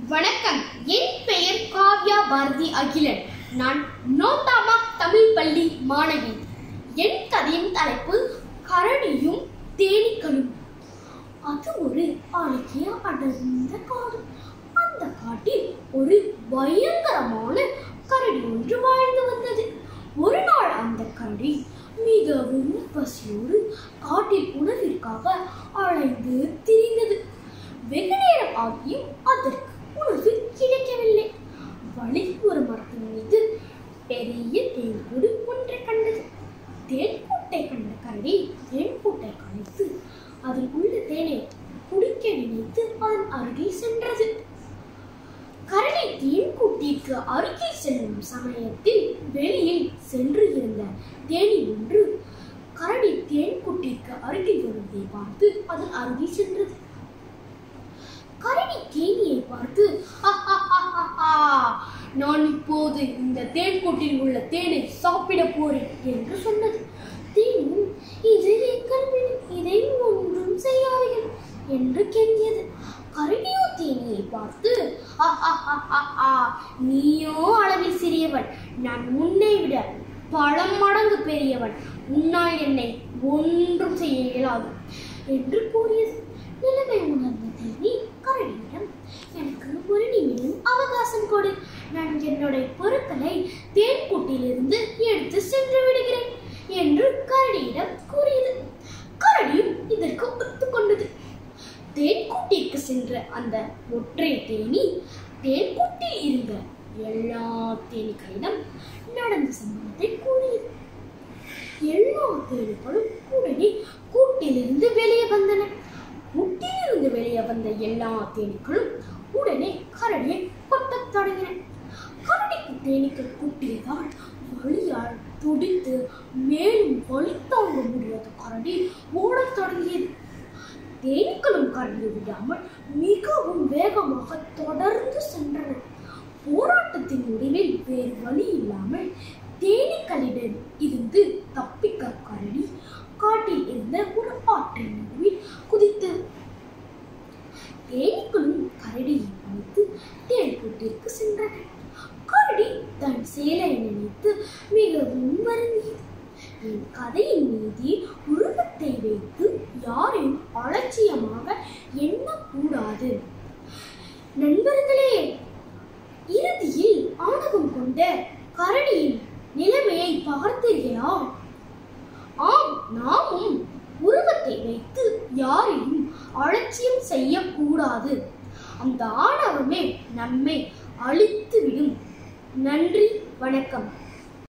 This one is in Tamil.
வணக்கம் என் பெயர் காவ்யா பாரதி அகிலன் நான் நோட்டாமா தமிழ் பள்ளி மாணவி என் கதையின் தலைப்பு கரடியும் தேனீக்களும் அது ஒரு அழகிய அடர்ந்த காடு அந்த காட்டில் ஒரு பயங்கரமான கரடி ஒன்று வாழ்ந்து வந்தது ஒரு நாள் அந்த கரடி மிகவும் பசியோடு காட்டில் உணவிற்காக அலைந்து திரிந்தது வெகு நேரம் ஆகியும் அதற்கு உணவு கிடைக்கவில்லை வழி ஒரு மரத்தின் மீது பெரிய தேன்கூடு ஒன்றை கண்டது தேன்கூட்டை கண்ட கரடி தேன்கூட்டை கலைத்து அதில் உள்ள தேனை குடிக்க நினைத்து அதன் அருகில் சென்றது கரடி தேன்கூட்டிற்கு அருகில் செல்லும் சமயத்தில் வெளியில் சென்று இருந்த தேனி ஒன்று கரடி தேன்கூட்டிற்கு அருகில் வருவதை பார்த்து அதன் அருகில் சென்றது கரடி தேனியை பார்த்து "ஆஹாஹாஹாஹா, நான் இப்போது இந்த தேன்கூட்டில் உள்ள தேனை சாப்பிட போறேன் என்று சொன்னது தேனும் இது எங்கள் வீடு இதை ஒன்றும் செய்யாதீர்கள் என்று கெஞ்சியது கரடியோ தேனியை பார்த்து "ஆஹாஹாஹாஹா, நீயோ அளவில் சிறியவன் நான் உன்னை விட பல மடங்கு பெரியவன் உன்னால் என்னை ஒன்றும் செய்ய இயலாது என்று கூறியது நிலைமை உணர்ந்த தேனி கரடியிடம் எனக்கு ஒரு நிமிடம் அவகாசம் கொடு நான் என்னுடைய பொருட்களை தேன்கூட்டிலிருந்து எடுத்து சென்று விடுகிறேன் என்று கரடியிடம் கூறியது கரடியும் இதற்கு ஒத்துக்கொண்டது தேன்கூட்டிற்கு சென்ற அந்த ஒற்றை தேனி தேன்கூட்டில் இருந்த எல்லா தேனீக்களிடம் நடந்த சம்பவத்தை கூறியது எல்லா தேனீக்களும் உடனே கூட்டிலிருந்து வெளியே வந்தன கூட்டிலிருந்து வெளியே வந்த எல்லா தேனீக்களும் உடனே கரடியை கொட்டத் தொடங்கின கரடிக்கு தேனீக்கள் கூட்டியதால் வலியால் துடித்து மேலும் வலி தாங்க முடியாத கரடி ஓடத் தொடங்கியது தேனீக்களும் கரடியை விடாமல் மிகவும் வேகமாக தொடர்ந்து சென்றன போராட்டத்தின் முடிவில் வேறு வழி இல்லாமல் தேனீக்களிடம் இருந்து தப்பிக்க கரடி காட்டில் இருந்த ஒரு ஆற்றின் நடுவில் குதித்து தேனீக்களும் கரடியை பார்த்து தேன்கூட்டிற்கு சென்றன கரடி தன் செயலை நினைத்து மிகவும் வருந்தியது என் கதையின் மீதி உருவத்தை வைத்து யாரையும் அலட்சியமாக எண்ணக்கூடாது நண்பர்களே இறுதியில் ஆணவம் கொண்ட கரடியின் நிலைமையை பார்த்தீர்களா ஆம் நாமும் உருவத்தை வைத்து யாரையும் அலட்சியம் செய்யக்கூடாது அந்த ஆணவமே நம்மை அழித்துவிடும் நன்றி வணக்கம்